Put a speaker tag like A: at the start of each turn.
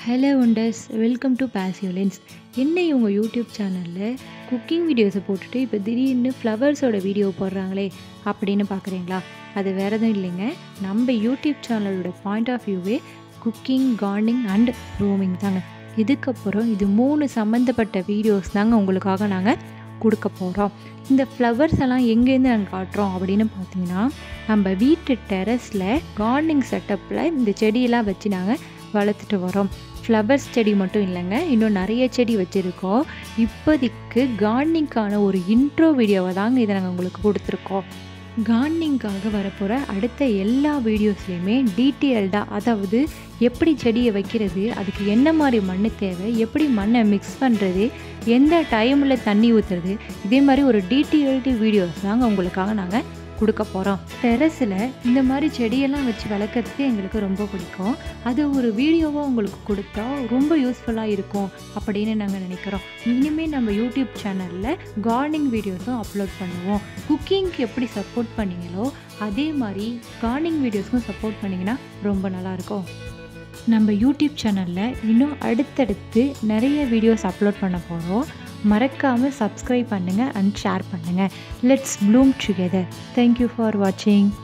A: hello wonders welcome to பேசியோலென்ஸ் என்ன இவங்க யூடியூப் சேனலில் குக்கிங் வீடியோஸை போட்டுட்டு இப்போ திடீர்னு ஃப்ளவர்ஸோட வீடியோ போடுறாங்களே அப்படின்னு பார்க்குறீங்களா அது வேறு எதுவும் இல்லைங்க நம்ம யூடியூப் சேனலோட பாயிண்ட் ஆஃப் வியூவே குக்கிங் கார்டனிங் அண்ட் ரூமிங் தாங்க இதுக்கப்புறம் இது மூணு சம்மந்தப்பட்ட வீடியோஸ் தாங்க உங்களுக்காக நாங்கள் கொடுக்க போகிறோம் இந்த ஃப்ளவர்ஸ் எல்லாம் எங்கேருந்து நாங்கள் காட்டுறோம் அப்படின்னு பார்த்தீங்கன்னா நம்ம வீட்டு டெரஸில் கார்டனிங் செட்டப்பில் இந்த செடியெல்லாம் வச்சு நாங்கள் வளர்த்துட்டு வரோம் ஃப்ளவர்ஸ் செடி மட்டும் இல்லைங்க இன்னும் நிறைய செடி வச்சுருக்கோம் இப்போதைக்கு கார்டனிங்க்கான ஒரு இன்ட்ரோ வீடியோவை தாங்க இதை நாங்கள் உங்களுக்கு கொடுத்துருக்கோம் கார்டனிங்காக வரப்போகிற அடுத்த எல்லா வீடியோஸ்லையுமே டீட்டெயில்டாக அதாவது எப்படி செடியை வைக்கிறது அதுக்கு என்ன மாதிரி மண் தேவை எப்படி மண்ணை மிக்ஸ் பண்ணுறது எந்த டைமில் தண்ணி ஊற்றுறது இதே மாதிரி ஒரு டீட்டெயில்டு வீடியோஸ் தாங்க உங்களுக்காக நாங்கள் கொடுக்க போகிறோம் டெரஸில் இந்த மாதிரி செடியெல்லாம் வச்சு வளர்க்குறதுக்கு எங்களுக்கு ரொம்ப பிடிக்கும் அது ஒரு வீடியோவாக உங்களுக்கு கொடுத்தா ரொம்ப யூஸ்ஃபுல்லாக இருக்கும் அப்படின்னு நாங்கள் நினைக்கிறோம் இனிமேல் நம்ம யூடியூப் சேனலில் கார்டனிங் வீடியோஸும் அப்லோட் பண்ணுவோம் குக்கிங்க்கு எப்படி சப்போர்ட் பண்ணீங்களோ அதே மாதிரி கார்டனிங் வீடியோஸ்க்கும் சப்போர்ட் பண்ணிங்கன்னா ரொம்ப நல்லாயிருக்கும் நம்ம யூடியூப் சேனலில் இன்னும் அடுத்தடுத்து நிறைய வீடியோஸ் அப்லோட் பண்ண போகிறோம் மறக்காமல் சப்ஸ்கிரைப் பண்ணுங்கள் அண்ட் ஷேர் பண்ணுங்கள் let's bloom together thank you for வாட்சிங்